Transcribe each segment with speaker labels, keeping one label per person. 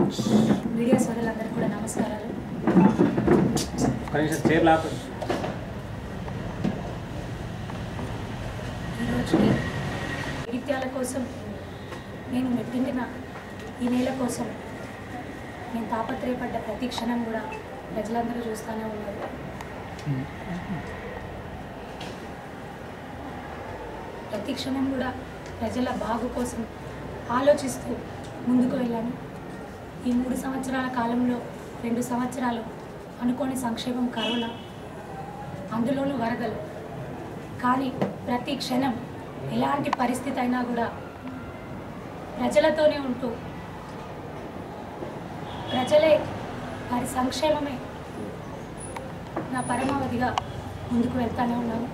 Speaker 1: media సోదరులందరికీ కూడా నమస్కారాలు
Speaker 2: కనీసం చీర లాప
Speaker 1: ఈరోజుకి జగిత్యాల కోసం నేను మెట్టిండిన ఈ నేల కోసం నేను తాపత్రయపడ్డ ప్రతి క్షణం కూడా ప్రజలందరూ చూస్తూనే ఉన్నారు ప్రతి క్షణం కూడా ప్రజల బాగు కోసం ఆలోచిస్తూ ముందుకు వెళ్ళాను ఈ మూడు సంవత్సరాల కాలంలో రెండు సంవత్సరాలు అనుకోని సంక్షేమం కరోనా అందులోనూ వరదలు కానీ ప్రతి క్షణం ఎలాంటి పరిస్థితి అయినా కూడా ప్రజలతోనే ఉంటూ ప్రజలే వారి సంక్షేమమే నా పరమావధిగా ముందుకు వెళ్తానే ఉన్నాను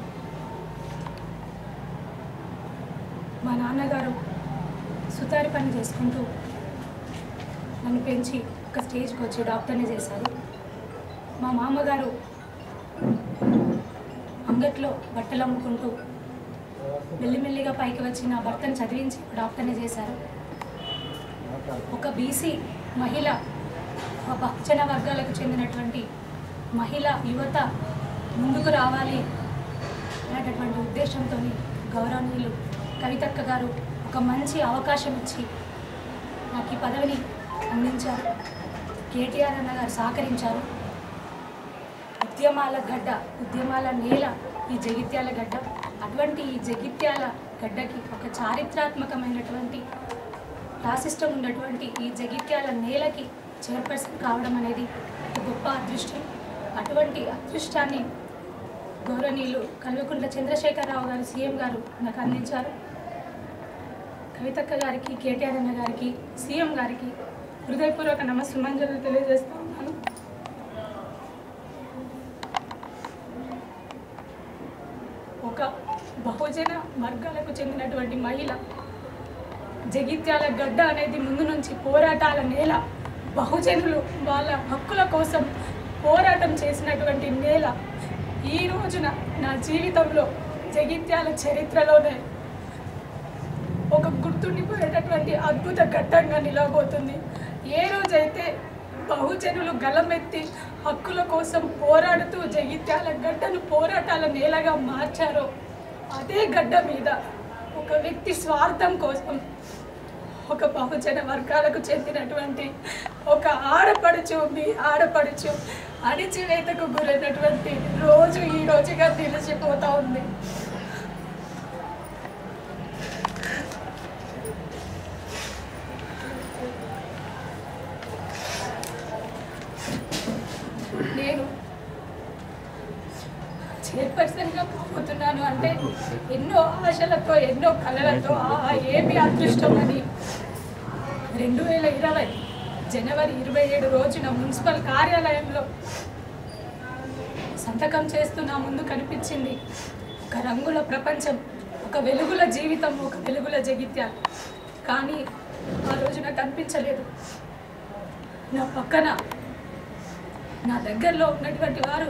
Speaker 1: మా నాన్నగారు సుతారి పని చేసుకుంటూ నన్ను పెంచి ఒక స్టేజ్కి వచ్చి డాక్టర్ని చేశారు మా మామగారు అంగట్లో బట్టలు అమ్ముకుంటూ మెల్లిమెల్లిగా పైకి వచ్చి నా భర్తను చదివించి డాక్టర్ని చేశారు ఒక బీసీ మహిళ ఒక బహుజన వర్గాలకు చెందినటువంటి మహిళ యువత ముందుకు రావాలి అనేటటువంటి ఉద్దేశంతో గౌరవనీయులు కవితక్క గారు ఒక మంచి అవకాశం ఇచ్చి నాకు ఈ పదవిని అందించారు కేటీఆర్ అన్న గారు సహకరించారు ఉద్యమాల గడ్డ ఉద్యమాల నేల ఈ జగిత్యాల గడ్డ అటువంటి ఈ జగిత్యాల గడ్డకి ఒక చారిత్రాత్మకమైనటువంటి రాసిష్టం ఉన్నటువంటి ఈ జగిత్యాల నేలకి చైర్పర్సన్ కావడం అనేది ఒక గొప్ప అదృష్టం అటువంటి అదృష్టాన్ని గౌరవనీయులు కల్వకుంట్ల చంద్రశేఖరరావు గారు సీఎం గారు నాకు అందించారు కవితక్క గారికి కేటీఆర్ అన్న గారికి సీఎం గారికి హృదయపూర్వక నమస్సుమంజలు తెలియజేస్తూ ఉన్నాను ఒక బహుజన వర్గాలకు చెందినటువంటి మహిళ జగిత్యాల గడ్డ అనేది ముందు నుంచి పోరాటాల నేల బహుజనులు వాళ్ళ హక్కుల కోసం పోరాటం చేసినటువంటి నేల ఈ రోజున నా జీవితంలో జగిత్యాల చరిత్రలోనే ఒక గుర్తుండిపోయేటటువంటి అద్భుత ఘట్టంగా నిలవబోతుంది ఏ రోజైతే బహుజనులు గలమెత్తి హక్కుల కోసం పోరాడుతూ జగిత్యాల గడ్డను పోరాటాల నేలగా మార్చారో అదే గడ్డ మీద ఒక వ్యక్తి స్వార్థం కోసం ఒక బహుజన వర్గాలకు చెందినటువంటి ఒక ఆడపడుచు మీ ఆడపడుచు అణిచివేతకు గురైనటువంటి రోజు ఈ రోజుగా నిలిచిపోతా ఉంది నేను చైర్పర్సన్గా పోతున్నాను అంటే ఎన్నో ఆశలతో ఎన్నో కళలతో ఆ ఏమి అదృష్టం అని రెండు వేల ఇరవై జనవరి ఇరవై ఏడు రోజున మున్సిపల్ కార్యాలయంలో సంతకం చేస్తూ నా ముందు కనిపించింది ఒక రంగుల ప్రపంచం ఒక వెలుగుల జీవితం ఒక వెలుగుల జగిత్య కానీ ఆ రోజు నాకు కనిపించలేదు నా పక్కన నా దగ్గరలో ఉన్నటువంటి వారు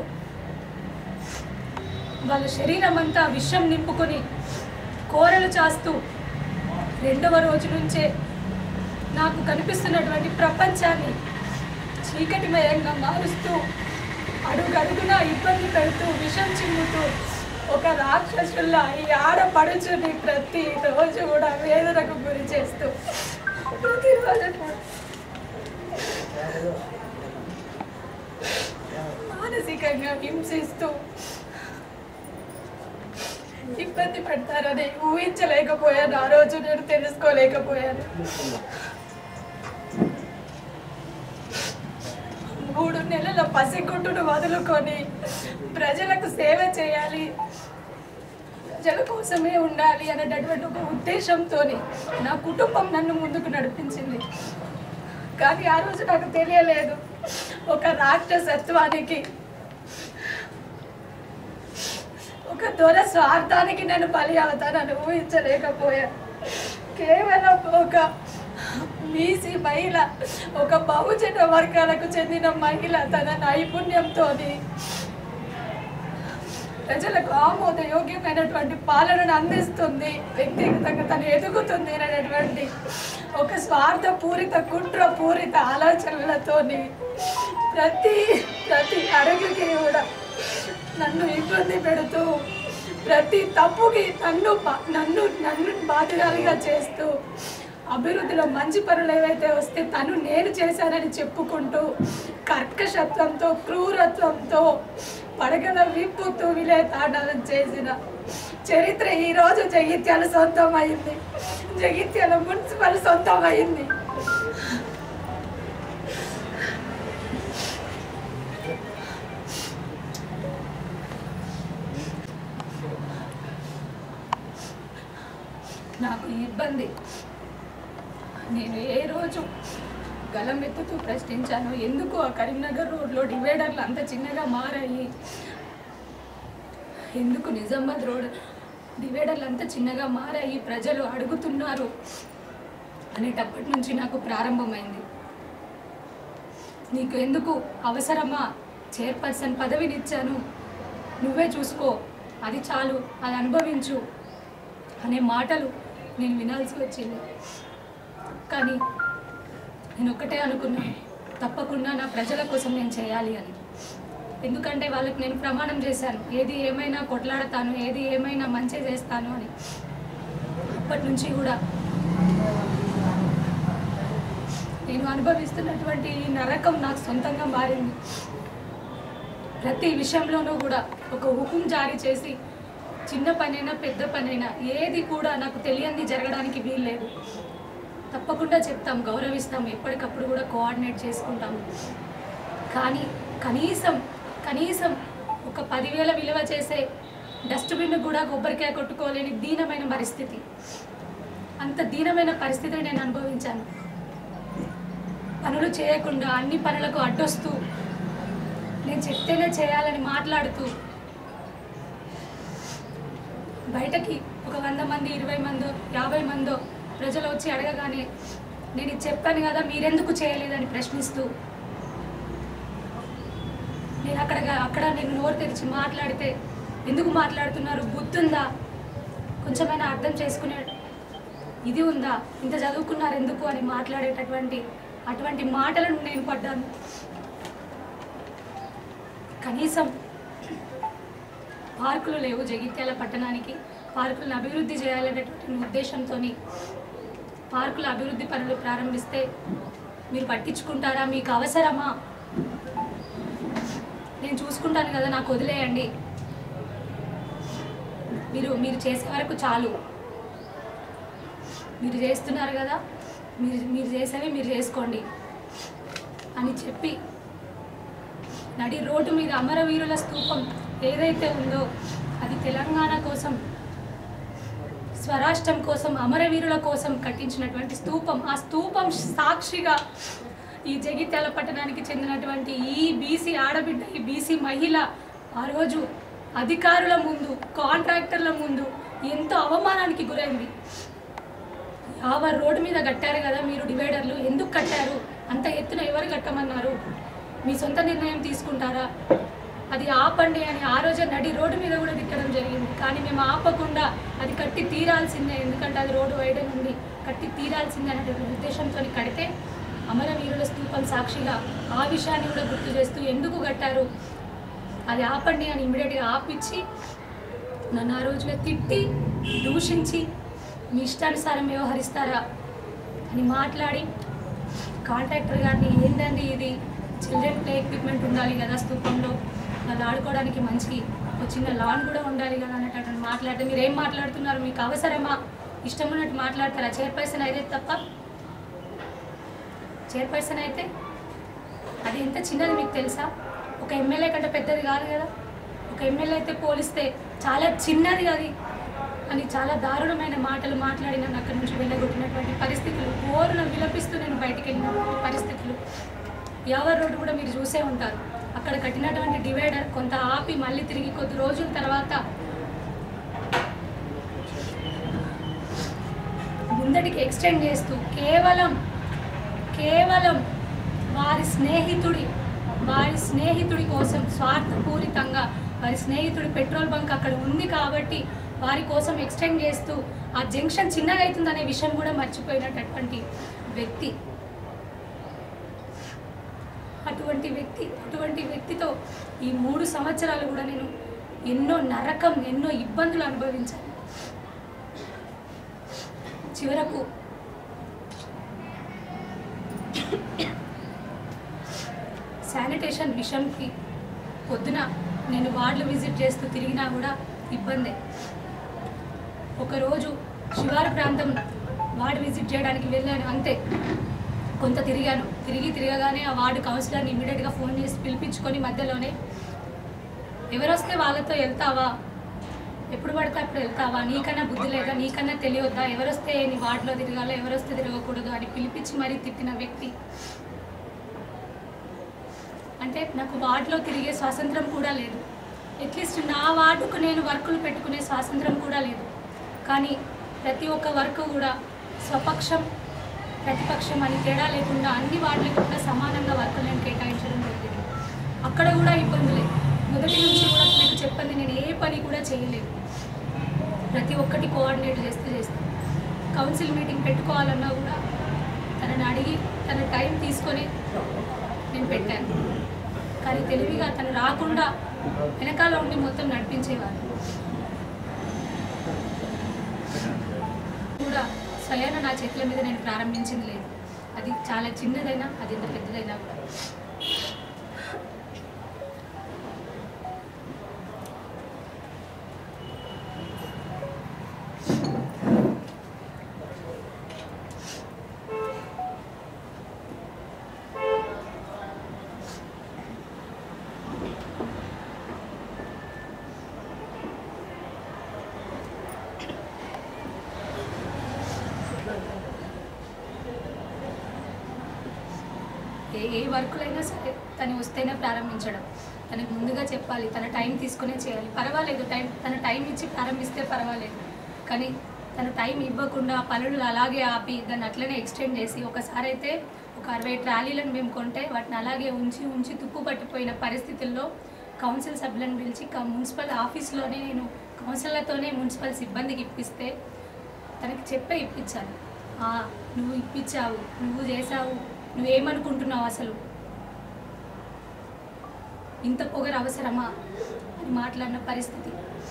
Speaker 1: వాళ్ళ శరీరం అంతా విషం నింపుకొని కోరలు చాస్తూ రెండవ రోజు నుంచే నాకు కనిపిస్తున్నటువంటి ప్రపంచాన్ని చీకటిమయంగా మారుస్తూ అడుగడుగున ఇబ్బంది పెడుతూ విషం చిమ్ముతూ ఒక రాక్షసుల్లా ఈ ఆడపడుచుని ప్రతి రోజు కూడా వేదనకు గురి చేస్తూ ప్రతిరోజు కూడా మానసికంగా హింసిస్తూ ఇబ్బంది పెడతారని ఊహించలేకపోయాను ఆ రోజు నేను తెలుసుకోలేకపోయాను మూడు నెలల పసిగుట్టును వదులుకొని ప్రజలకు సేవ చేయాలి ప్రజల కోసమే ఉండాలి అనేటటువంటి ఒక ఉద్దేశంతో నా కుటుంబం నన్ను ముందుకు నడిపించింది కానీ ఆ రోజు నాకు తెలియలేదు ఒక రాక్షసత్వానికి ఒక దొర స్వార్థానికి నేను బలి అవుతానని ఊహించలేకపోయా కేవలం ఒక బీసీ మహిళ ఒక బహుజన వర్గాలకు చెందిన మహిళ తన నైపుణ్యంతో ప్రజలకు ఆమోదయోగ్యమైనటువంటి పాలనను అందిస్తుంది వ్యక్తిగతంగా తను ఎదుగుతుంది అనేటువంటి ఒక స్వార్థపూరిత కుట్రపూరిత ఆలోచనలతోని ప్రతి ప్రతి అడుగుకి కూడా నన్ను ఇబ్బంది పెడుతూ ప్రతి తప్పుకి నన్ను బా- నన్ను నన్ను బాధ్యురాలిగా చేస్తూ అభివృద్ధిలో మంచి పనులు ఏవైతే వస్తే తను నేను చేశానని చెప్పుకుంటూ కర్కశత్వంతో క్రూరత్వంతో పడగల విప్పుతూ విలే తాండవం చేసిన చరిత్ర ఈ రోజు జగిత్యాల సొంతం అయింది జగిత్యాల మున్సిపల్ సొంతం అయింది నాకు ఈ ఇబ్బంది నేను ఏ రోజు గలం ఎత్తుతూ ప్రశ్నించాను ఎందుకు ఆ కరీంనగర్ రోడ్లో డివైడర్లు అంత చిన్నగా మారాయి ఎందుకు నిజామాబాద్ రోడ్ డివైడర్లు అంత చిన్నగా మారాయి ప్రజలు అడుగుతున్నారు అనేటప్పటి నుంచి నాకు ప్రారంభమైంది నీకు ఎందుకు అవసరమా చైర్పర్సన్ పదవినిచ్చాను నువ్వే చూసుకో అది చాలు అది అనుభవించు అనే మాటలు నేను వినాల్సి వచ్చింది కానీ నేను ఒక్కటే అనుకున్నాను తప్పకుండా నా ప్రజల కోసం నేను చేయాలి అని ఎందుకంటే వాళ్ళకి నేను ప్రమాణం చేశాను ఏది ఏమైనా కొట్లాడతాను ఏది ఏమైనా మంచి చేస్తాను అని అప్పటి నుంచి కూడా నేను అనుభవిస్తున్నటువంటి ఈ నరకం నాకు సొంతంగా మారింది ప్రతి విషయంలోనూ కూడా ఒక హుకుం జారీ చేసి చిన్న పనైనా పెద్ద పనైనా ఏది కూడా నాకు తెలియంది జరగడానికి వీల్లేదు తప్పకుండా చెప్తాం గౌరవిస్తాం ఎప్పటికప్పుడు కూడా కోఆర్డినేట్ చేసుకుంటాం కానీ కనీసం కనీసం ఒక పదివేల విలువ చేసే డస్ట్బిన్ కూడా కొబ్బరికాయ కొట్టుకోలేని దీనమైన పరిస్థితి అంత దీనమైన పరిస్థితిని నేను అనుభవించాను పనులు చేయకుండా అన్ని పనులకు అడ్డొస్తూ నేను చెప్తేనే చేయాలని మాట్లాడుతూ బయటకి ఒక వంద మంది ఇరవై మందో యాభై మందో ప్రజలు వచ్చి అడగగానే నేను ఇది చెప్పాను కదా మీరెందుకు చేయలేదని ప్రశ్నిస్తూ నేను అక్కడ అక్కడ నేను నోరు తెరిచి మాట్లాడితే ఎందుకు మాట్లాడుతున్నారు బుద్ధుందా కొంచెమైనా అర్థం చేసుకునే ఇది ఉందా ఇంత చదువుకున్నారు ఎందుకు అని మాట్లాడేటటువంటి అటువంటి మాటలను నేను పడ్డాను కనీసం పార్కులు లేవు జగిత్యాల పట్టణానికి పార్కులను అభివృద్ధి చేయాలనేటువంటి ఉద్దేశంతో పార్కుల అభివృద్ధి పనులు ప్రారంభిస్తే మీరు పట్టించుకుంటారా మీకు అవసరమా నేను చూసుకుంటాను కదా నాకు వదిలేయండి మీరు మీరు చేసే వరకు చాలు మీరు చేస్తున్నారు కదా మీరు మీరు చేసేవి మీరు చేసుకోండి అని చెప్పి నడి రోడ్డు మీద అమరవీరుల స్తూపం ఏదైతే ఉందో అది తెలంగాణ కోసం స్వరాష్ట్రం కోసం అమరవీరుల కోసం కట్టించినటువంటి స్తూపం ఆ స్తూపం సాక్షిగా ఈ జగిత్యాల పట్టణానికి చెందినటువంటి ఈ బీసీ ఆడబిడ్డ ఈ బీసీ మహిళ ఆ రోజు అధికారుల ముందు కాంట్రాక్టర్ల ముందు ఎంతో అవమానానికి గురైంది యాభై రోడ్డు మీద కట్టారు కదా మీరు డివైడర్లు ఎందుకు కట్టారు అంత ఎత్తున ఎవరు కట్టమన్నారు మీ సొంత నిర్ణయం తీసుకుంటారా అది ఆపండి అని ఆ రోజే నడి రోడ్డు మీద కూడా తిట్టడం జరిగింది కానీ మేము ఆపకుండా అది కట్టి తీరాల్సిందే ఎందుకంటే అది రోడ్డు వైడన్ ఉంది కట్టి తీరాల్సిందే అనేటువంటి ఉద్దేశంతో కడితే అమరవీరుల స్తూపం సాక్షిగా ఆ విషయాన్ని కూడా గుర్తు చేస్తూ ఎందుకు కట్టారు అది ఆపండి అని ఇమ్మీడియట్గా ఆపిచ్చి నన్ను ఆ రోజున తిట్టి దూషించి మీ ఇష్టానుసారం వ్యవహరిస్తారా అని మాట్లాడి కాంట్రాక్టర్ గారిని ఏంటండి ఇది చిల్డ్రన్ ప్లే ఎక్విప్మెంట్ ఉండాలి కదా స్తూపంలో వాళ్ళు ఆడుకోవడానికి మంచి ఒక చిన్న లాన్ కూడా ఉండాలి కదా అనేటటువంటి మాట్లాడితే మీరు ఏం మాట్లాడుతున్నారు మీకు అవసరమా ఇష్టం ఉన్నట్టు మాట్లాడతారా చైర్పర్సన్ అయితే తప్ప చైర్పర్సన్ అయితే అది ఎంత చిన్నది మీకు తెలుసా ఒక ఎమ్మెల్యే కంటే పెద్దది కాదు కదా ఒక ఎమ్మెల్యే అయితే పోలిస్తే చాలా చిన్నది అది అని చాలా దారుణమైన మాటలు మాట్లాడి నన్ను అక్కడి నుంచి వెళ్ళగొట్టినటువంటి పరిస్థితులు ఓరున విలపిస్తూ నేను బయటికి వెళ్ళినటువంటి పరిస్థితులు యావర్ రోడ్డు కూడా మీరు చూసే ఉంటారు అక్కడ కట్టినటువంటి డివైడర్ కొంత ఆపి మళ్ళీ తిరిగి కొద్ది రోజుల తర్వాత ముందటికి ఎక్స్టెండ్ చేస్తూ కేవలం కేవలం వారి స్నేహితుడి వారి స్నేహితుడి కోసం స్వార్థపూరితంగా వారి స్నేహితుడి పెట్రోల్ బంక్ అక్కడ ఉంది కాబట్టి వారి కోసం ఎక్స్టెండ్ చేస్తూ ఆ జంక్షన్ చిన్నగా అవుతుందనే విషయం కూడా మర్చిపోయినటువంటి వ్యక్తి అటువంటి వ్యక్తి అటువంటి వ్యక్తితో ఈ మూడు సంవత్సరాలు కూడా నేను ఎన్నో నరకం ఎన్నో ఇబ్బందులు అనుభవించాను చివరకు శానిటేషన్ విషయంకి పొద్దున నేను వార్డులు విజిట్ చేస్తూ తిరిగినా కూడా ఇబ్బందే ఒకరోజు శివారు ప్రాంతం వార్డు విజిట్ చేయడానికి వెళ్ళాను అంతే కొంత తిరిగాను తిరిగి తిరగగానే ఆ వార్డు కౌన్సిలర్ని ఇమీడియట్గా ఫోన్ చేసి పిలిపించుకొని మధ్యలోనే ఎవరొస్తే వాళ్ళతో వెళ్తావా ఎప్పుడు పడితే అప్పుడు వెళ్తావా నీకన్నా బుద్ధి లేదా నీకన్నా తెలియొద్దా ఎవరొస్తే నీ వార్డులో తిరగాలో ఎవరొస్తే తిరగకూడదు అని పిలిపించి మరీ తిట్టిన వ్యక్తి అంటే నాకు వార్డులో తిరిగే స్వాతంత్రం కూడా లేదు అట్లీస్ట్ నా వార్డుకు నేను వర్కులు పెట్టుకునే స్వాతంత్రం కూడా లేదు కానీ ప్రతి ఒక్క వర్క్ కూడా స్వపక్షం ప్రతిపక్షం అని తేడా లేకుండా అన్ని వార్డులకు కూడా సమానంగా వర్కులు నేను కేటాయించడం జరిగింది అక్కడ కూడా ఇబ్బందులే మొదటి నుంచి కూడా మీకు చెప్పండి నేను ఏ పని కూడా చేయలేదు ప్రతి ఒక్కటి కోఆర్డినేట్ చేస్తూ చేస్తాను కౌన్సిల్ మీటింగ్ పెట్టుకోవాలన్నా కూడా తనని అడిగి తన టైం తీసుకొని నేను పెట్టాను కానీ తెలివిగా తను రాకుండా వెనకాల ఉండి మొత్తం నడిపించేవారు కూడా స్వయాన నా చేతుల మీద నేను ప్రారంభించింది లేదు అది చాలా చిన్నదైనా అది ఎంత పెద్దదైనా కూడా ఏ ఏ వర్కులైనా సరే తను వస్తేనే ప్రారంభించడం తనకు ముందుగా చెప్పాలి తన టైం తీసుకునే చేయాలి పర్వాలేదు టైం తన టైం ఇచ్చి ప్రారంభిస్తే పర్వాలేదు కానీ తన టైం ఇవ్వకుండా పనులు అలాగే ఆపి దాన్ని అట్లనే ఎక్స్టెండ్ చేసి ఒకసారి అయితే ఒక అరవై ట్రాలీలను మేము కొంటే వాటిని అలాగే ఉంచి ఉంచి తుప్పు పట్టిపోయిన పరిస్థితుల్లో కౌన్సిల్ సభ్యులను పిలిచి క- మున్సిపల్ ఆఫీస్లోనే నేను కౌన్సిలర్తోనే మున్సిపల్ సిబ్బందికి ఇప్పిస్తే తనకి చెప్పే ఇప్పించాలి "ఆ, నువ్వు ఇప్పించావు నువ్వు చేసావు నువ్వేమనుకుంటున్నావు అసలు ఇంత పొగరు అవసరమా అని మాట్లాడిన పరిస్థితి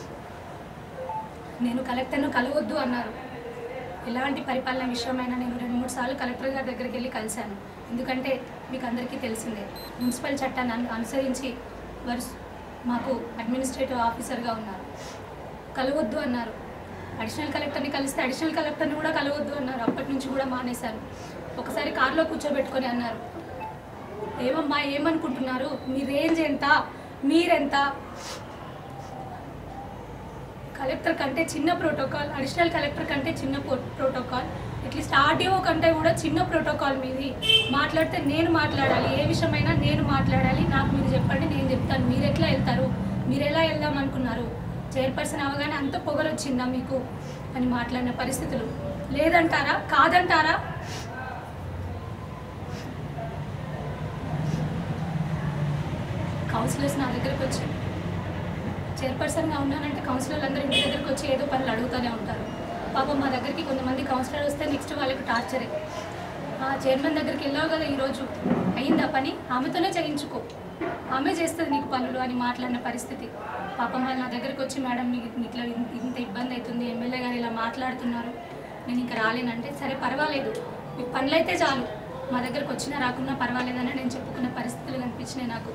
Speaker 1: నేను కలెక్టర్ను కలవద్దు అన్నారు ఎలాంటి పరిపాలన విషయమైనా నేను రెండు మూడు సార్లు కలెక్టర్ గారి దగ్గరికి వెళ్ళి కలిశాను ఎందుకంటే మీకు అందరికీ తెలిసిందే మున్సిపల్ చట్టాన్ని అను- అనుసరించి వారు మాకు అడ్మినిస్ట్రేటివ్ ఆఫీసర్గా ఉన్నారు కలవద్దు అన్నారు అడిషనల్ కలెక్టర్ని కలిస్తే అడిషనల్ కలెక్టర్ని కూడా కలవద్దు అన్నారు అప్పటి నుంచి కూడా మానేశాను ఒకసారి కారులో కూర్చోబెట్టుకొని అన్నారు ఏమమ్మా ఏమనుకుంటున్నారు మీ రేంజ్ ఎంత మీరెంత కలెక్టర్ కంటే చిన్న ప్రోటోకాల్ అడిషనల్ కలెక్టర్ కంటే చిన్న పో- ప్రోటోకాల్ అట్లీస్ట్ ఆర్డీఓ కంటే కూడా చిన్న ప్రోటోకాల్ మీది మాట్లాడితే నేను మాట్లాడాలి ఏ విషయమైనా నేను మాట్లాడాలి నాకు మీరు చెప్పండి నేను చెప్తాను మీరు ఎట్లా వెళ్తారు మీరు ఎలా వెళ్దాం అనుకున్నారు చైర్పర్సన్ అవగానే అంత పొగరొచ్చిందా మీకు అని మాట్లాడిన పరిస్థితులు లేదంటారా కాదంటారా కౌన్సిలర్స్ నా దగ్గరకు వచ్చి చైర్పర్సన్గా ఉన్నానంటే కౌన్సిలర్లు అందరూ ఇంటి దగ్గరికి వచ్చి ఏదో పనులు అడుగుతూనే ఉంటారు పాపం మా దగ్గరికి కొంతమంది కౌన్సిలర్ వస్తే నెక్స్ట్ వాళ్ళకి టార్చరే ఆ చైర్మన్ దగ్గరికి వెళ్ళావు కదా ఈరోజు అయిందా పని ఆమెతోనే చేయించుకో ఆమె చేస్తుంది నీకు పనులు అని మాట్లాడిన పరిస్థితి పాపం వాళ్ళు నా దగ్గరికి వచ్చి మేడం మీకు ఇట్లా ఇన్- ఇంత ఇబ్బంది అవుతుంది ఎమ్మెల్యే గారు ఇలా మాట్లాడుతున్నారు నేను ఇంకా రాలేనంటే సరే పర్వాలేదు మీకు పనులు అయితే చాలు మా దగ్గరకు వచ్చినా రాకున్నా పర్వాలేదని నేను చెప్పుకున్న పరిస్థితులు కనిపించినాయి నాకు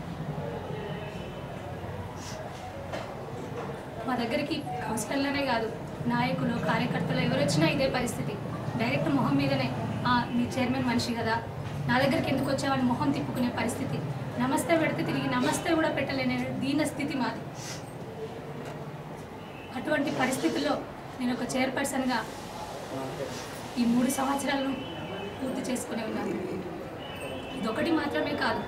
Speaker 1: మా దగ్గరికి కౌన్సిలర్లనే కాదు నాయకులు కార్యకర్తలు ఎవరు వచ్చినా ఇదే పరిస్థితి డైరెక్ట్ మొహం మీదనే "ఆ, మీ చైర్మన్ మనిషి కదా నా దగ్గరికి ఎందుకు వచ్చావని మొహం తిప్పుకునే పరిస్థితి నమస్తే పెడితే తిరిగి నమస్తే కూడా పెట్టలేని దీన స్థితి మాది అటువంటి పరిస్థితుల్లో నేను ఒక చైర్పర్సన్గా ఈ మూడు సంవత్సరాలను పూర్తి చేసుకునే ఉన్నాను ఇదొకటి మాత్రమే కాదు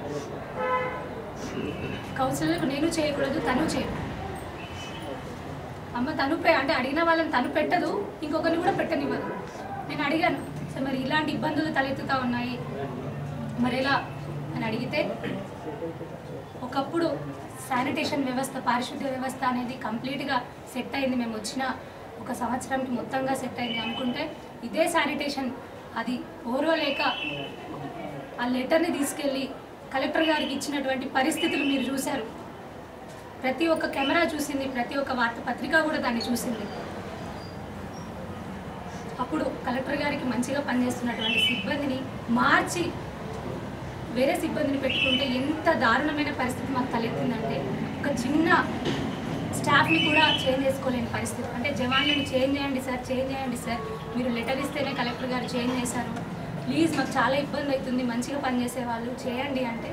Speaker 1: కౌన్సిలర్కు నేను చేయకూడదు తను చేయకూడదు అమ్మ తను పె- అంటే అడిగిన వాళ్ళని తను పెట్టదు ఇంకొకరిని కూడా పెట్టనివ్వదు నేను అడిగాను సార్ మరి ఇలాంటి ఇబ్బందులు తలెత్తుతా ఉన్నాయి మరి ఎలా అని అని అడిగితే ఒకప్పుడు శానిటేషన్ వ్యవస్థ పారిశుద్ధ్య వ్యవస్థ అనేది కంప్లీట్గా సెట్ అయింది మేము వచ్చిన ఒక సంవత్సరంకి మొత్తంగా సెట్ అయింది అనుకుంటే ఇదే శానిటేషన్ అది ఓర్వలేక ఆ లెటర్ని తీసుకెళ్ళి కలెక్టర్ గారికి ఇచ్చినటువంటి పరిస్థితులు మీరు చూశారు ప్రతి ఒక్క కెమెరా చూసింది ప్రతి ఒక్క వార్తాపత్రిక కూడా దాన్ని చూసింది అప్పుడు కలెక్టర్ గారికి మంచిగా పనిచేస్తున్నటువంటి సిబ్బందిని మార్చి వేరే సిబ్బందిని పెట్టుకుంటే ఎంత దారుణమైన పరిస్థితి మాకు తలెత్తిందంటే ఒక చిన్న స్టాఫ్ని కూడా చేంజ్ చేసుకోలేని పరిస్థితి అంటే జవాన్లను చేంజ్ చేయండి సార్ చేంజ్ చేయండి సార్ మీరు లెటర్ ఇస్తేనే కలెక్టర్ గారు చేంజ్ చేశారు ప్లీజ్ మాకు చాలా ఇబ్బంది అవుతుంది మంచిగా పనిచేసే వాళ్ళు చేయండి అంటే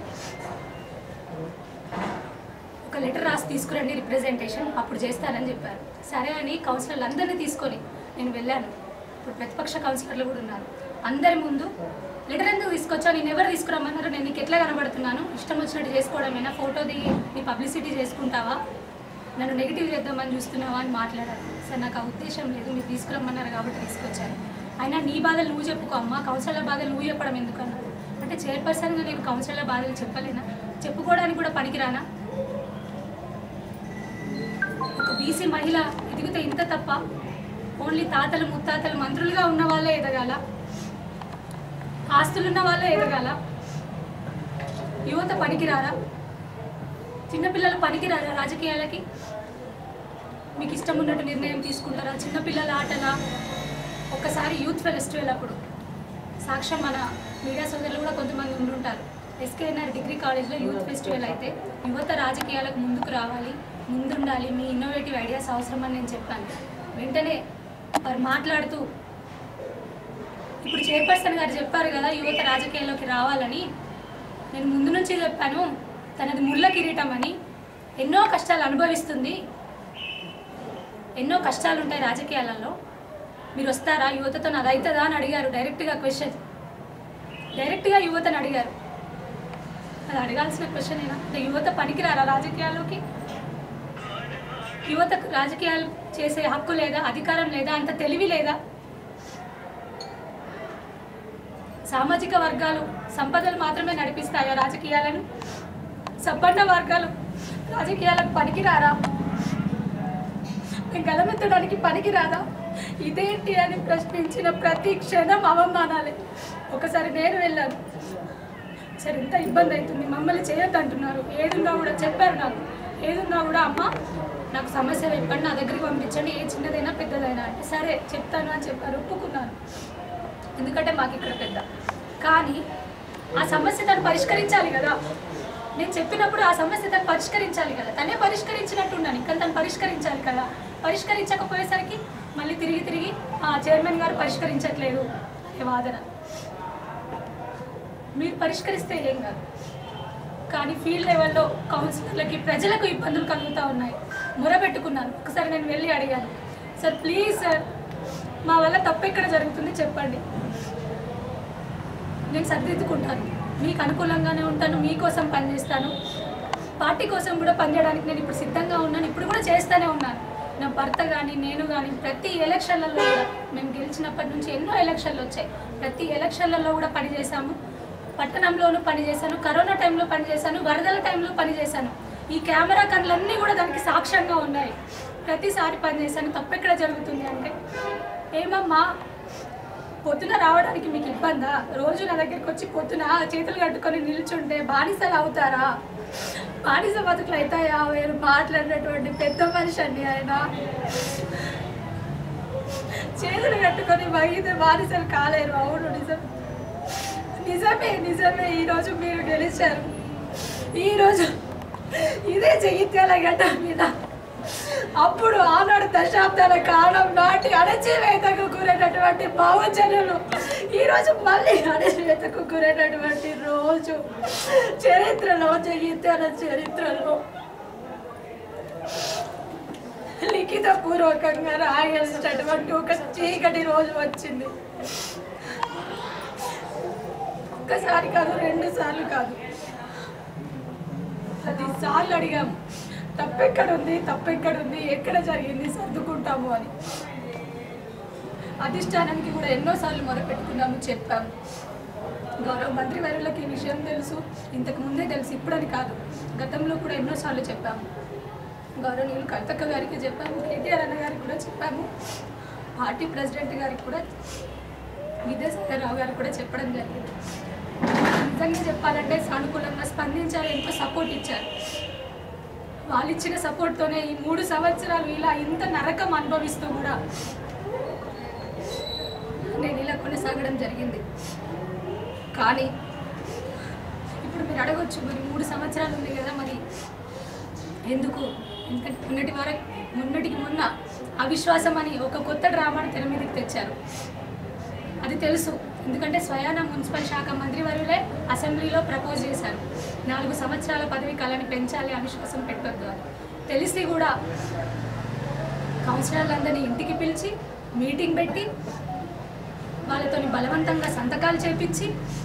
Speaker 1: ఒక లెటర్ రాసి తీసుకురండి రిప్రజెంటేషన్ అప్పుడు చేస్తారని చెప్పారు సరే అని కౌన్సిలర్లు అందరినీ తీసుకొని నేను వెళ్ళాను ఇప్పుడు ప్రతిపక్ష కౌన్సిలర్లు కూడా ఉన్నారు అందరి ముందు లెటర్ ఎందుకు తీసుకొచ్చా నేను ఎవరు తీసుకురమ్మన్నారు నేను నీకు ఎట్లా కనబడుతున్నాను ఇష్టం వచ్చినట్టు చేసుకోవడమేనా ఫోటో దిగి నీ పబ్లిసిటీ చేసుకుంటావా నన్ను నెగిటివ్ చేద్దామని చూస్తున్నావా అని మాట్లాడారు సార్ నాకు ఆ ఉద్దేశం లేదు మీరు తీసుకురమ్మన్నారు కాబట్టి తీసుకొచ్చాను అయినా నీ బాధలు నువ్వు చెప్పుకో అమ్మా కౌన్సిలర్ బాధలు నువ్వు చెప్పడం ఎందుకు అన్నారు అంటే చైర్పర్సన్గా నేను కౌన్సిలర్ బాధలు చెప్పలేనా చెప్పుకోవడానికి కూడా పనికిరానా ఒక బీసీ మహిళ ఎదిగితే ఇంత తప్ప ఓన్లీ తాతలు ముత్తాతలు మంత్రులుగా ఉన్న వాళ్ళే ఎదగాల ఆస్తులున్న వాళ్ళే ఎదగాల యువత పనికిరారా చిన్నపిల్లలు పనికిరారా రాజకీయాలకి మీకు ఇష్టం ఉన్నట్టు నిర్ణయం తీసుకుంటారా చిన్నపిల్లల ఆటలా ఒక్కసారి యూత్ ఫెస్టివల్ అప్పుడు సాక్ష్యం మన మీడియా సోదరులు కూడా కొంతమంది ఉండుంటారు ఎస్కేఎన్ఆర్ డిగ్రీ కాలేజ్లో యూత్ ఫెస్టివల్ అయితే యువత రాజకీయాలకు ముందుకు రావాలి ముందుండాలి మీ ఇన్నోవేటివ్ ఐడియాస్ అవసరం అని నేను చెప్పాను వెంటనే వారు మాట్లాడుతూ ఇప్పుడు చైర్పర్సన్ గారు చెప్పారు కదా యువత రాజకీయాల్లోకి రావాలని నేను ముందు నుంచి చెప్పాను తనది ముళ్ళ కిరీటం అని ఎన్నో కష్టాలు అనుభవిస్తుంది ఎన్నో కష్టాలు ఉంటాయి రాజకీయాలలో మీరు వస్తారా యువతతో నాది అవుతుందా అని అడిగారు డైరెక్ట్గా క్వశ్చన్ డైరెక్ట్గా యువతను అడిగారు అది అడగాల్సిన క్వశ్చన్ ఏనా అంటే యువత పనికిరారా రాజకీయాల్లోకి యువతకు రాజకీయాలు చేసే హక్కు లేదా అధికారం లేదా అంత తెలివి లేదా సామాజిక వర్గాలు సంపదలు మాత్రమే నడిపిస్తాయా రాజకీయాలను సంపన్న వర్గాలు రాజకీయాలకు పనికిరారా గలమెత్తడానికి పనికిరాదా ఇదేంటి అని ప్రశ్నించిన ప్రతి క్షణం అవమానాలే ఒకసారి నేను వెళ్ళాను సరే ఎంత ఇబ్బంది అవుతుంది మమ్మల్ని చేయొద్దు అంటున్నారు ఏదున్నా కూడా చెప్పారు నాకు ఏదున్నా కూడా అమ్మ నాకు సమస్య చెప్పండి నా దగ్గరికి పంపించండి ఏ చిన్నదైనా పెద్దదైనా అంటే సరే చెప్తాను అని చెప్పారు ఒప్పుకున్నాను ఎందుకంటే మాకు ఇక్కడ పెద్ద కానీ ఆ సమస్య తను పరిష్కరించాలి కదా నేను చెప్పినప్పుడు ఆ సమస్య తను పరిష్కరించాలి కదా తనే పరిష్కరించినట్టు ఉన్నాను కానీ తను పరిష్కరించాలి కదా పరిష్కరించకపోయేసరికి మళ్ళీ తిరిగి తిరిగి ఆ చైర్మన్ గారు పరిష్కరించట్లేదు అనే వాదన మీరు పరిష్కరిస్తే ఏం కాదు కానీ ఫీల్డ్ లెవెల్లో కౌన్సిలర్లకి ప్రజలకు ఇబ్బందులు కలుగుతూ ఉన్నాయి మొరబెట్టుకున్నాను ఒకసారి నేను వెళ్ళి అడిగాను సార్ ప్లీజ్ సార్ మా వల్ల తప్పు ఎక్కడ జరుగుతుంది చెప్పండి నేను సర్దిద్దుకుంటాను మీకు అనుకూలంగానే ఉంటాను మీకోసం పనిచేస్తాను పార్టీ కోసం కూడా పనిచేయడానికి నేను ఇప్పుడు సిద్ధంగా ఉన్నాను ఇప్పుడు కూడా చేస్తూనే ఉన్నాను నా భర్త కానీ నేను కానీ ప్రతి ఎలక్షన్లలో కూడా మేము గెలిచినప్పటి నుంచి ఎన్నో ఎలక్షన్లు వచ్చాయి ప్రతి ఎలక్షన్లలో కూడా పనిచేశాము పట్టణంలోనూ పనిచేశాను కరోనా టైంలో పనిచేశాను వరదల టైంలో పనిచేశాను ఈ కెమెరా కన్నులన్నీ కూడా దానికి సాక్ష్యంగా ఉన్నాయి ప్రతిసారి పనిచేశాను తప్పు ఎక్కడ జరుగుతుంది అంటే ఏమమ్మా పొద్దున రావడానికి మీకు ఇబ్బందా రోజు నా దగ్గరికి వచ్చి పొద్దున చేతులు కట్టుకొని నిల్చుంటే బానిసలు అవుతారా బానిస బతుకులు అవుతాయా మీరు మాట్లాడినటువంటి పెద్ద మనిషి అండి ఆయన చేతులు కట్టుకొని మగితే బానిసలు కాలేరు అవును నిజం నిజమే నిజమే ఈరోజు మీరు గెలిచారు ఈరోజు ఇదే జగిత్యాల గడ్డ మీద అప్పుడు ఆనాడు దశాబ్దాల కాలం నాటి అణచివేతకు గురైనటువంటి భావజనులు ఈరోజు మళ్ళీ అణచివేతకు గురైనటువంటి రోజు చరిత్రలో జగిత్యాల చరిత్రలో లిఖిత పూర్వకంగా రాయాల్సినటువంటి ఒక చీకటి రోజు వచ్చింది ఒక్కసారి కాదు రెండు సార్లు కాదు పది సార్లు అడిగాము తప్పెక్కడుంది తప్పెక్కడుంది ఎక్కడ జరిగింది సర్దుకుంటాము అని అధిష్టానానికి కూడా ఎన్నోసార్లు మొరపెట్టుకున్నాము చెప్పాము గౌరవ మంత్రివర్యులకు ఈ విషయం తెలుసు ఇంతకు ముందే తెలుసు ఇప్పుడని కాదు గతంలో కూడా ఎన్నోసార్లు చెప్పాము గౌరవనీయులు కవితక్క గారికి చెప్పాము కేటీఆర్ అన్న గారికి కూడా చెప్పాము పార్టీ ప్రెసిడెంట్ గారికి కూడా విద్యాసాగరరావు గారికి కూడా చెప్పడం జరిగింది నిజంగా చెప్పాలంటే సానుకూలంగా స్పందించారు ఎంతో సపోర్ట్ ఇచ్చారు వాళ్ళు ఇచ్చిన సపోర్ట్తోనే ఈ మూడు సంవత్సరాలు ఇలా ఇంత నరకం అనుభవిస్తూ కూడా నేను ఇలా కొనసాగడం జరిగింది కానీ ఇప్పుడు మీరు అడగొచ్చు మరి మూడు సంవత్సరాలు ఉంది కదా మరి ఎందుకు ఎందుకంటే మొన్నటి వరకు మొన్నటికి మొన్న అవిశ్వాసం అని ఒక కొత్త డ్రామాను తెర మీదకి తెచ్చారు అది తెలుసు ఎందుకంటే స్వయాన మున్సిపల్ శాఖ మంత్రి వర్యులే అసెంబ్లీలో ప్రపోజ్ చేశారు నాలుగు సంవత్సరాల పదవి కాలాన్ని పెంచాలి అవిశ్వాసం పెట్టొద్దు అని తెలిసి కూడా కౌన్సిలర్లందరినీ ఇంటికి పిలిచి మీటింగ్ పెట్టి వాళ్ళతోని బలవంతంగా సంతకాలు చేపించి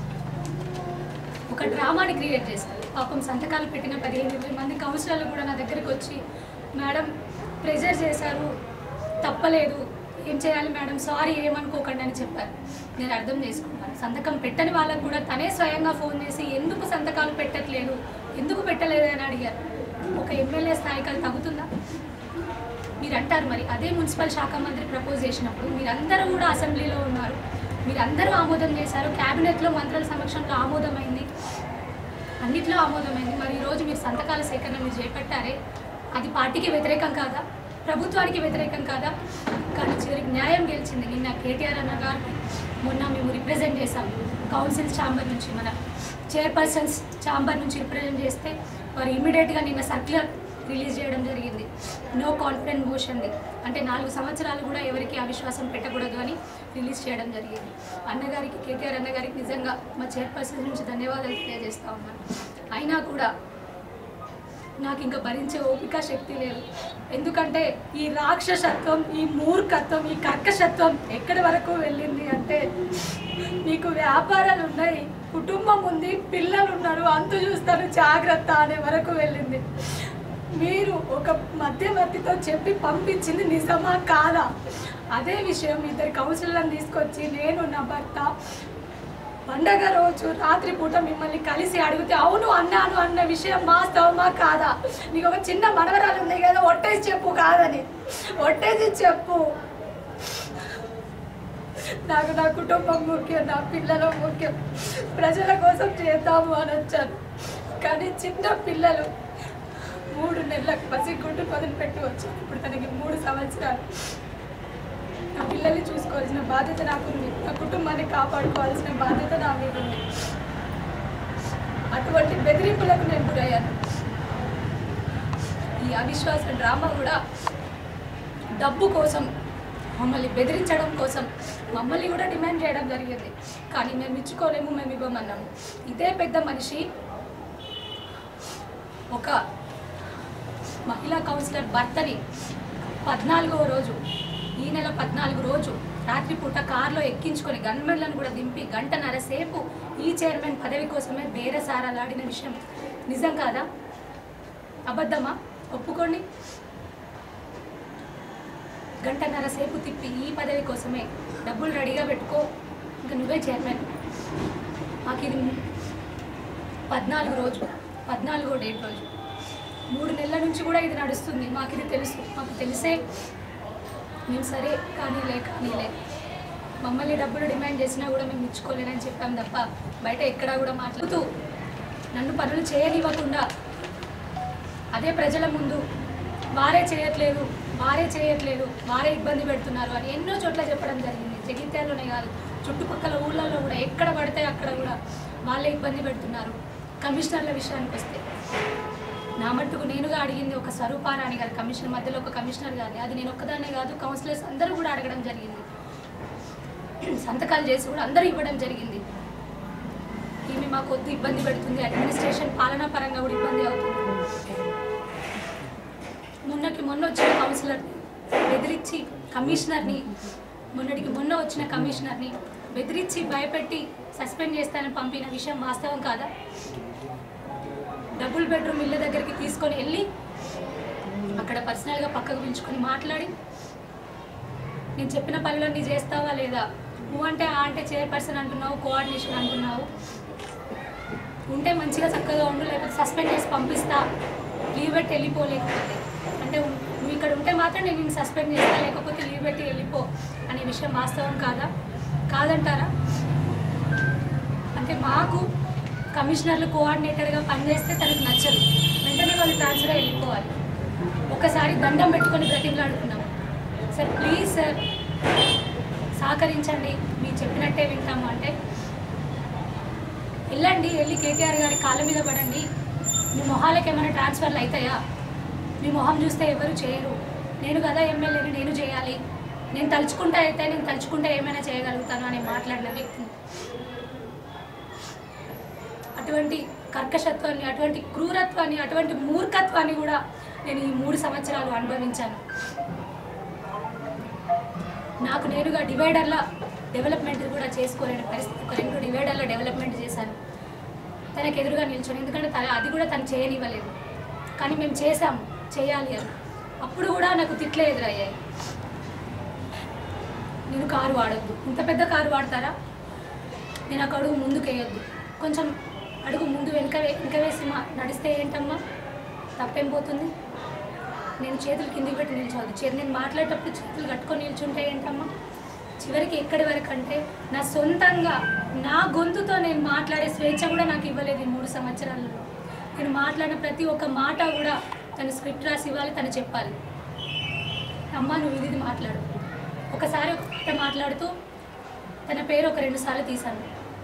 Speaker 1: ఒక డ్రామాని క్రియేట్ చేశారు పాపం సంతకాలు పెట్టిన పదిహేను ఇరవై మంది కౌన్సిలర్లు కూడా నా దగ్గరికి వచ్చి మేడం ప్రెజర్ చేశారు తప్పలేదు ఏం చేయాలి మేడం సారీ ఏమనుకోకండి అని చెప్పారు నేను అర్థం చేసుకున్నాను సంతకం పెట్టని వాళ్ళకు కూడా తనే స్వయంగా ఫోన్ చేసి ఎందుకు సంతకాలు పెట్టట్లేదు ఎందుకు పెట్టలేదు అని అడిగారు ఒక ఎమ్మెల్యే స్థాయికి అది తగ్గుతుందా మీరు అంటారు మరి అదే మున్సిపల్ శాఖ మంత్రి ప్రపోజ్ చేసినప్పుడు మీరందరూ కూడా అసెంబ్లీలో ఉన్నారు మీరందరూ ఆమోదం చేశారు క్యాబినెట్లో మంత్రుల సమక్షంలో ఆమోదమైంది అన్నిట్లో ఆమోదమైంది మరి ఈరోజు మీరు సంతకాల సేకరణ మీరు చేపట్టారే అది పార్టీకి వ్యతిరేకం కాదా ప్రభుత్వానికి వ్యతిరేకం కాదా కానీ చివరికి న్యాయం గెలిచింది నిన్న కేటీఆర్ అన్న గారికి మొన్న మేము రిప్రజెంట్ చేశాం కౌన్సిల్ ఛాంబర్ నుంచి మన చైర్పర్సన్స్ ఛాంబర్ నుంచి రిప్రజెంట్ చేస్తే వారు ఇమీడియట్గా నిన్న సర్క్యులర్ రిలీజ్ చేయడం జరిగింది నో కాన్ఫిడెంట్ మోషన్ది అంటే నాలుగు సంవత్సరాలు కూడా ఎవరికి అవిశ్వాసం పెట్టకూడదు అని రిలీజ్ చేయడం జరిగింది అన్నగారికి కేటీఆర్ అన్నగారికి నిజంగా మా చైర్పర్సన్ నుంచి ధన్యవాదాలు తెలియజేస్తా ఉన్నాను అయినా కూడా నాకు ఇంకా భరించే ఓపిక శక్తి లేదు ఎందుకంటే ఈ రాక్షసత్వం ఈ మూర్ఖత్వం ఈ కర్కశత్వం ఎక్కడి వరకు వెళ్ళింది అంటే మీకు వ్యాపారాలు ఉన్నాయి కుటుంబం ఉంది పిల్లలు ఉన్నారు అంతు చూస్తారు జాగ్రత్త అనే వరకు వెళ్ళింది మీరు ఒక మధ్యవర్తితో చెప్పి పంపించింది నిజమా కాదా అదే విషయం ఇద్దరు కౌన్సిలర్ని తీసుకొచ్చి నేను నా భర్త పండగ రోజు రాత్రి పూట మిమ్మల్ని కలిసి అడిగితే అవును అన్నాను అన్న విషయం వాస్తవమా కాదా నీకు ఒక చిన్న మనవరాలు ఉంది కదా ఒట్టేసి చెప్పు కాదని ఒట్టేసి చెప్పు నాకు నా కుటుంబం ముఖ్యం నా పిల్లలు ముఖ్యం ప్రజల కోసం చేద్దాము అని వచ్చాను కానీ చిన్న పిల్లలు మూడు నెలలకు పసిగుడ్డు వదిలిపెట్టి వచ్చాను ఇప్పుడు తనకి మూడు సంవత్సరాలు నా పిల్లల్ని చూసుకోవాల్సిన బాధ్యత నాకుంది నా కుటుంబాన్ని కాపాడుకోవాల్సిన బాధ్యత నా మీద ఉంది అటువంటి బెదిరింపులకు నేను గురయ్యాను ఈ అవిశ్వాస డ్రామా కూడా డబ్బు కోసం మమ్మల్ని బెదిరించడం కోసం మమ్మల్ని కూడా డిమాండ్ చేయడం జరిగింది కానీ మేము ఇచ్చుకోలేము మేము ఇవ్వమన్నాము ఇదే పెద్ద మనిషి ఒక మహిళా కౌన్సిలర్ భర్తని పద్నాలుగవ రోజు ఈ నెల పద్నాలుగు రోజు రాత్రిపూట కారులో ఎక్కించుకొని గన్మెన్లను కూడా దింపి గంటన్నర సేపు ఈ చైర్మన్ పదవి కోసమే బేరసారాలాడిన విషయం నిజం కాదా అబద్ధమా ఒప్పుకోండి గంటన్నర సేపు తిప్పి ఈ పదవి కోసమే డబ్బులు రెడీగా పెట్టుకో ఇంకా నువ్వే చైర్మన్ మాకు ఇది పద్నాలుగు రోజు పద్నాలుగో డేట్ రోజు మూడు నెలల నుంచి కూడా ఇది నడుస్తుంది మాకు ఇది తెలుసు మాకు తెలిసే మేము సరే కానీలే కానీలే మమ్మల్ని డబ్బులు డిమాండ్ చేసినా కూడా మేము ఇచ్చుకోలేనని చెప్పాం తప్ప బయట ఎక్కడా కూడా మాట్లాడుతూ నన్ను పనులు చేయనివ్వకుండా అదే ప్రజల ముందు వారే చేయట్లేదు వారే చేయట్లేదు వారే ఇబ్బంది పెడుతున్నారు అని ఎన్నో చోట్ల చెప్పడం జరిగింది జగిత్యాలలోనే కాదు చుట్టుపక్కల ఊళ్ళల్లో కూడా ఎక్కడ పడితే అక్కడ కూడా వాళ్ళే ఇబ్బంది పెడుతున్నారు కమిషనర్ల విషయానికి వస్తే నా మట్టుకు నేనుగా అడిగింది ఒక స్వరూపారాణి గారు కమిషన్ మధ్యలో ఒక కమిషనర్ గారిని అది నేను ఒక్కదాన్నే కాదు కౌన్సిలర్స్ అందరూ కూడా అడగడం జరిగింది సంతకాలు చేసి కూడా అందరూ ఇవ్వడం జరిగింది ఈమె మాకు వద్దు ఇబ్బంది పెడుతుంది అడ్మినిస్ట్రేషన్ పాలనా పరంగా కూడా ఇబ్బంది అవుతుంది మొన్నకి మొన్న వచ్చిన కౌన్సిలర్ని బెదిరించి కమిషనర్ని మొన్నటికి మొన్న వచ్చిన కమిషనర్ని బెదిరించి భయపెట్టి సస్పెండ్ చేస్తానని పంపిన విషయం వాస్తవం కాదా డబుల్ బెడ్రూమ్ ఇళ్ళ దగ్గరికి తీసుకొని వెళ్ళి అక్కడ పర్సనల్గా పక్కకు పిలుచుకొని మాట్లాడి నేను చెప్పిన పనులన్నీ చేస్తావా లేదా నువ్వు అంటే ఆ అంటే చైర్పర్సన్ అంటున్నావు కోఆర్డినేషన్ అంటున్నావు ఉంటే మంచిగా చక్కగా ఉండు లేకపోతే సస్పెండ్ చేసి పంపిస్తా లీవ్ పెట్టి వెళ్ళిపోలేకపోతే అంటే ఉం- నువ్వు ఇక్కడ ఉంటే మాత్రం నేను నిన్ను సస్పెండ్ చేస్తా లేకపోతే లీవ్ పెట్టి వెళ్ళిపో అనే విషయం వాస్తవం కాదా కాదంటారా అంటే మాకు కమిషనర్లు కోఆర్డినేటర్గా పనిచేస్తే తనకు నచ్చదు వెంటనే వాళ్ళు ట్రాన్స్ఫర్ అయ్యి వెళ్ళిపోవాలి ఒకసారి దండం పెట్టుకొని బ్రతిమలాడుకున్నాం సార్ ప్లీజ్ సార్ సహకరించండి మీరు చెప్పినట్టే వింటాము అంటే వెళ్ళండి వెళ్ళి కేటీఆర్ గారి కాళ్ళ మీద పడండి మీ మొహాలకు ఏమైనా ట్రాన్స్ఫర్లు అవుతాయా మీ మొహం చూస్తే ఎవరు చేయరు నేను కదా ఎమ్మెల్యేని నేను చేయాలి నేను తలుచుకుంటే అయితే నేను తలుచుకుంటే ఏమైనా చేయగలుగుతాను అని మాట్లాడిన వ్యక్తిని అటువంటి కర్కశత్వాన్ని అటువంటి క్రూరత్వాన్ని అటువంటి మూర్ఖత్వాన్ని కూడా నేను ఈ మూడు సంవత్సరాలు అనుభవించాను నాకు నేనుగా డివైడర్ల డెవలప్మెంట్ కూడా చేసుకోలేని పరిస్థితి ఒక రెండు డివైడర్ల డెవలప్మెంట్ చేశాను తనకు ఎదురుగా నిల్చొని ఎందుకంటే తన అది కూడా తను చేయనివ్వలేదు కానీ మేము చేసాము చేయాలి అని అప్పుడు కూడా నాకు తిట్లే ఎదురయ్యాయి నేను కారు వాడొద్దు ఇంత పెద్ద కారు వాడతారా నేను ఒక అడుగు ముందుకు వేయొద్దు కొంచెం అడుగు ముందు వెనక వే- వెనక వేసి మా నడిస్తే ఏంటమ్మా తప్పేం పోతుంది నేను చేతులు కిందికి పెట్టి నిల్చోవద్దు చేతి నేను మాట్లాడేటప్పుడు చేతులు కట్టుకొని నిల్చుంటే ఏంటమ్మా చివరికి ఎక్కడి వరకు అంటే నా సొంతంగా నా గొంతుతో నేను మాట్లాడే స్వేచ్ఛ కూడా నాకు ఇవ్వలేదు ఈ మూడు సంవత్సరాలలో నేను మాట్లాడిన ప్రతి ఒక్క మాట కూడా తను స్క్రిప్ట్ రాసి ఇవ్వాలి తను చెప్పాలి అమ్మ నువ్వు ఇది ఇది మాట్లాడు ఒకసారి ఒక మాట మాట్లాడుతూ తన పేరు ఒక రెండు సార్లు తీశాను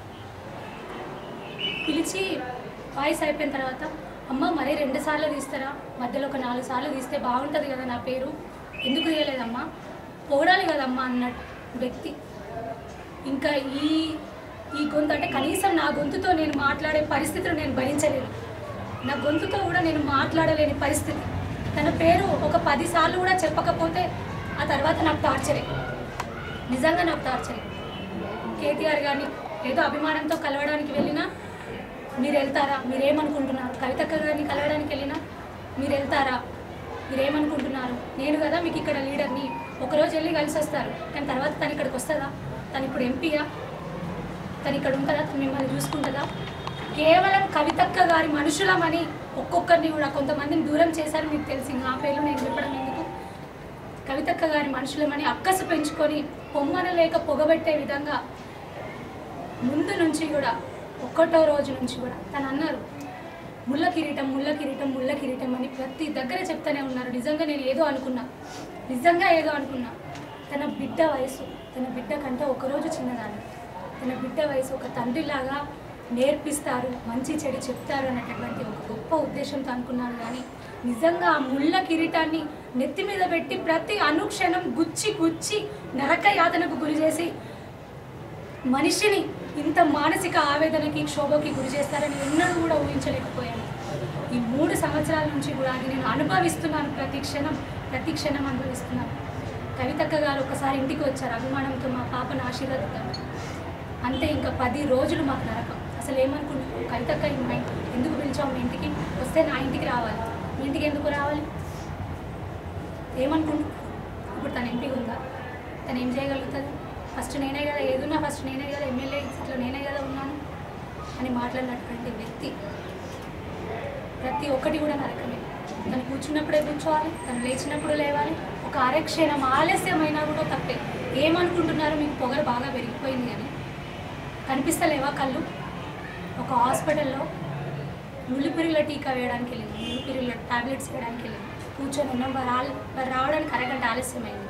Speaker 1: పిలిచి వాయిస్ అయిపోయిన తర్వాత అమ్మ మరీ రెండు సార్లు తీస్తారా మధ్యలో ఒక నాలుగు సార్లు తీస్తే బాగుంటుంది కదా నా పేరు ఎందుకు తీయలేదమ్మా పోడాలి కదమ్మా అన్న వ్యక్తి ఇంకా ఈ ఈ గొంతు అంటే కనీసం నా గొంతుతో నేను మాట్లాడే పరిస్థితిని నేను భరించలేను నా గొంతుతో కూడా నేను మాట్లాడలేని పరిస్థితి తన పేరు ఒక పది సార్లు కూడా చెప్పకపోతే ఆ తర్వాత నాకు టార్చరే నిజంగా నాకు టార్చరే కేటీఆర్ గారిని ఏదో అభిమానంతో కలవడానికి వెళ్ళినా మీరు వెళ్తారా మీరేమనుకుంటున్నారు కవితక్క గారిని కలవడానికి వెళ్ళినా మీరు వెళ్తారా మీరేమనుకుంటున్నారు నేను కదా మీకు ఇక్కడ లీడర్ని ఒకరోజు వెళ్ళి కలిసి వస్తారు కానీ తర్వాత తను ఇక్కడికి వస్తుందా తను ఇప్పుడు ఎంపీయా తను ఇక్కడ ఉంటుందా తను మిమ్మల్ని చూసుకుంటుందా కేవలం కవితక్క గారి మనుషులమని ఒక్కొక్కరిని కూడా కొంతమందిని దూరం చేశారు మీకు తెలిసి ఆ పేర్లు నేను చెప్పడం ఎందుకు కవితక్క గారి మనుషులమని అక్కసు పెంచుకొని పొమ్మన లేక పొగబెట్టే విధంగా ముందు నుంచి కూడా ఒక్కటో రోజు నుంచి కూడా తను అన్నారు ముళ్ళ కిరీటం ముళ్ళ కిరీటం ముళ్ళ కిరీటం అని ప్రతి దగ్గర చెప్తానే ఉన్నారు నిజంగా నేను ఏదో అనుకున్నా నిజంగా ఏదో అనుకున్నా తన బిడ్డ వయసు తన బిడ్డ కంటే ఒకరోజు చిన్నదాన్ని తన బిడ్డ వయసు ఒక తండ్రిలాగా నేర్పిస్తారు మంచి చెడు చెప్తారు అనేటటువంటి ఒక గొప్ప ఉద్దేశంతో అనుకున్నాను కానీ నిజంగా ఆ ముళ్ళ కిరీటాన్ని నెత్తి మీద పెట్టి ప్రతి అనుక్షణం గుచ్చి గుచ్చి నరక యాతనకు గురి చేసి మనిషిని ఇంత మానసిక ఆవేదనకి క్షోభకి గురి చేస్తారని ఎన్నడూ కూడా ఊహించలేకపోయాను ఈ మూడు సంవత్సరాల నుంచి కూడా అది నేను అనుభవిస్తున్నాను ప్రతి క్షణం ప్రతి క్షణం అనుభవిస్తున్నాను కవితక్క గారు ఒకసారి ఇంటికి వచ్చారు అభిమానంతో మా పాపను ఆశీర్వదిద్దాం అంతే ఇంకా పది రోజులు మాకు నరకం అసలు ఏమనుకుంటున్నావు కవితక్క ఈ మా ఇంటి- ఎందుకు పిలిచావు మీ ఇంటికి వస్తే నా ఇంటికి రావాలి మీ ఇంటికి ఎందుకు రావాలి ఏమనుకుంటున్నావు ఇప్పుడు తన ఎంపీ ఉందా తను ఏం చేయగలుగుతుంది ఫస్ట్ నేనే కదా ఏదున్నా ఫస్ట్ నేనే కదా ఎమ్మెల్యే సీట్లో నేనే కదా ఉన్నాను అని మాట్లాడినటువంటి వ్యక్తి ప్రతి ఒక్కటి కూడా నరకమే తను కూర్చున్నప్పుడే కూర్చోవాలి తను లేచినప్పుడు లేవాలి ఒక అరక్షణం ఆలస్యమైనా కూడా తప్పే ఏమనుకుంటున్నారు మీకు పొగరు బాగా పెరిగిపోయింది అని కనిపిస్తలేవా కళ్ళు ఒక హాస్పిటల్లో ముళ్ళిపిరిల టీకా వేయడానికి వెళ్ళింది ముళ్ళిపిరిల టాబ్లెట్స్ వేయడానికి వెళ్ళింది కూర్చొని ఉన్నాం వారు రాల్- వారు రావడానికి అరగంట ఆలస్యమైంది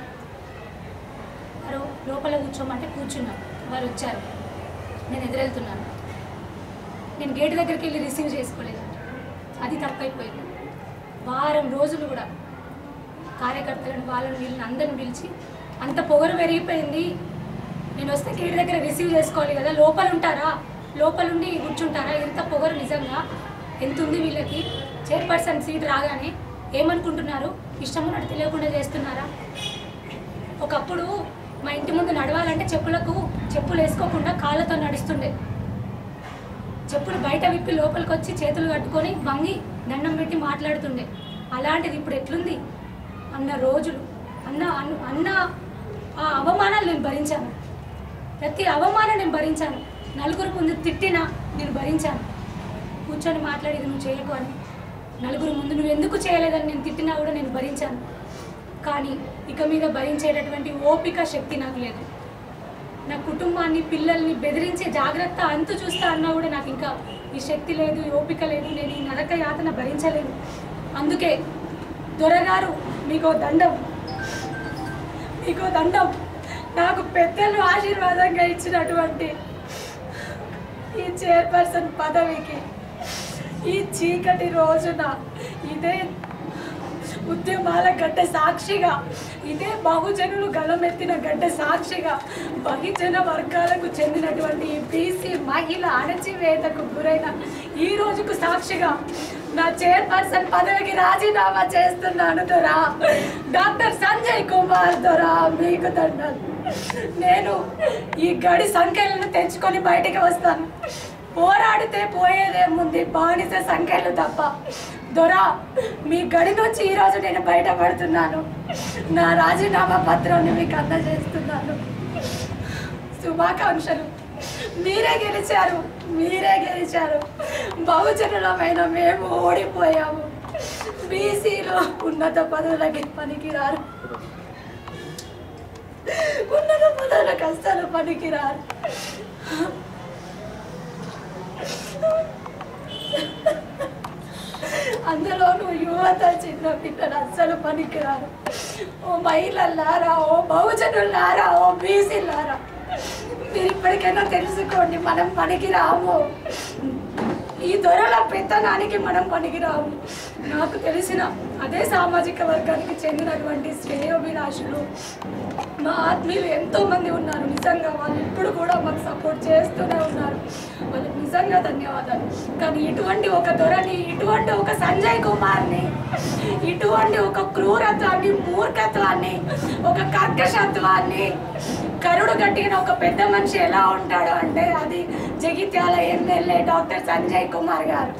Speaker 1: వారు లోపల కూర్చోమంటే కూర్చున్నాం వారు వచ్చారు నేను ఎదురెళ్తున్నాను నేను గేట్ దగ్గరికి వెళ్ళి రిసీవ్ చేసుకోలేదు అది తప్పైపోయింది వారం రోజులు కూడా కార్యకర్తలను వాళ్ళని వీళ్ళని అందరిని పిలిచి అంత పొగరు పెరిగిపోయింది నేను వస్తే గేట్ దగ్గర రిసీవ్ చేసుకోవాలి కదా లోపల ఉంటారా లోపలుండి కూర్చుంటారా ఎంత పొగరు నిజంగా ఎంత ఉంది వీళ్ళకి చైర్పర్సన్ సీట్ రాగానే ఏమనుకుంటున్నారు ఇష్టం ఉన్నట్టు తెలియకుండా చేస్తున్నారా ఒకప్పుడు మా ఇంటి ముందు నడవాలంటే చెప్పులకు చెప్పులు వేసుకోకుండా కాళ్ళతో నడుస్తుండే చెప్పులు బయట విప్పి లోపలికి వచ్చి చేతులు కట్టుకొని వంగి దండం పెట్టి మాట్లాడుతుండే అలాంటిది ఇప్పుడు ఎట్లుంది అన్న రోజులు అన్న అన్న అన్న ఆ అవమానాలు నేను భరించాను ప్రతి అవమానం నేను భరించాను నలుగురు ముందు తిట్టినా నేను భరించాను కూర్చొని మాట్లాడేది నువ్వు చేయకు అని నలుగురు ముందు నువ్వు ఎందుకు చేయలేదని నేను తిట్టినా కూడా నేను భరించాను కానీ ఇక మీద భరించేటటువంటి ఓపిక శక్తి నాకు లేదు నా కుటుంబాన్ని పిల్లల్ని బెదిరించే జాగ్రత్త అంతు చూస్తా అన్నా కూడా నాకు ఇంకా ఈ శక్తి లేదు ఈ ఓపిక లేదు నేను ఈ నరక యాతన భరించలేను అందుకే దొరగారు మీకో దండం మీకో దండం నాకు పెద్దలు ఆశీర్వాదంగా ఇచ్చినటువంటి ఈ చైర్పర్సన్ పదవికి ఈ చీకటి రోజున ఇదే ఉద్యమాల గడ్డ సాక్షిగా ఇదే బహుజనులు గలమెత్తిన గడ్డ సాక్షిగా బహుజన వర్గాలకు చెందినటువంటి ఈ బీసీ మహిళ అణచివేతకు గురైన ఈ రోజుకు సాక్షిగా నా చైర్పర్సన్ పదవికి రాజీనామా చేస్తున్నాను దొరా డాక్టర్ సంజయ్ కుమార్ దొరా మీకు దండాలు నేను ఈ గడి సంఖ్యలను తెచ్చుకొని బయటికి వస్తాను పోరాడితే పోయేదేముంది బానిస సంఖ్యలు తప్ప దొరా మీ గడి నుంచి ఈరోజు నేను బయటపడుతున్నాను నా రాజీనామా పత్రాన్ని మీకు అందజేస్తున్నాను శుభాకాంక్షలు మీరే గెలిచారు మీరే గెలిచారు బహుజనులమైన మేము ఓడిపోయాము బీసీలో ఉన్నత పదవులకి పనికిరారు ఉన్నత పదవులకు అస్సలు పనికిరారు అందులోనూ యువత చిన్న పిల్లలు అస్సలు పనికిరారు ఓ మహిళలారా ఓ బహుజనులారా ఓ బీసీలారా మీరు ఇప్పటికైనా తెలుసుకోండి మనం పనికి రాము ఈ దొరల పెత్తనానికి మనం పనికిరాము నాకు తెలిసిన అదే సామాజిక వర్గానికి చెందినటువంటి శ్రేయోభిలాషులు మా ఆత్మీయులు ఎంతో మంది ఉన్నారు నిజంగా వాళ్ళు ఇప్పుడు కూడా మాకు సపోర్ట్ చేస్తూనే ఉన్నారు వాళ్ళకి నిజంగా ధన్యవాదాలు కానీ ఇటువంటి ఒక దొరని ఇటువంటి ఒక సంజయ్ కుమార్ని ఇటువంటి ఒక క్రూరత్వాన్ని మూర్ఖత్వాన్ని ఒక కర్కశత్వాన్ని కరుడు కట్టిన ఒక పెద్ద మనిషి ఎలా ఉంటాడు అంటే అది Jagtial MLA doctor Sanjay Kumar garu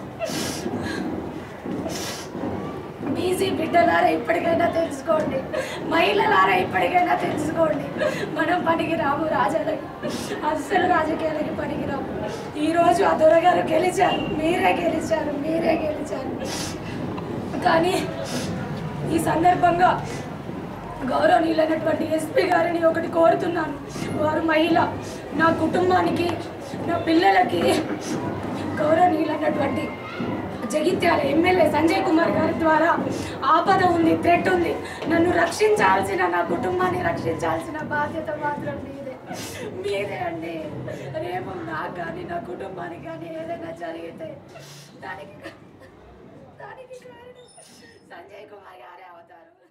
Speaker 1: BC బిడ్డలారా ఇప్పటికైనా తెలుసుకోండి మహిళలారా ఇప్పటికైనా తెలుసుకోండి మనం పనికి రాము రాజాలకి అస్సలు రాజకీయాలకి పనికి రాము ఈరోజు ఆ దొరగారు గెలిచారు మీరే గెలిచారు మీరే గెలిచారు కానీ ఈ సందర్భంగా గౌరవనీయులైనటువంటి ఎస్పీ గారిని ఒకటి కోరుతున్నాను వారు మహిళ నా కుటుంబానికి నా పిల్లలకి గౌరవనీయులైనటువంటి జగిత్యాల ఎమ్మెల్యే సంజయ్ కుమార్ గారి ద్వారా ఆపద ఉంది థ్రెట్ ఉంది నన్ను రక్షించాల్సిన నా కుటుంబాన్ని రక్షించాల్సిన బాధ్యత మాత్రం మీదే మీదే అండి రేపు నాకు కానీ నా కుటుంబానికి కానీ ఏదైనా జరిగితే దానికి దానికి కారణం సంజయ్ కుమార్ గారే అవుతారు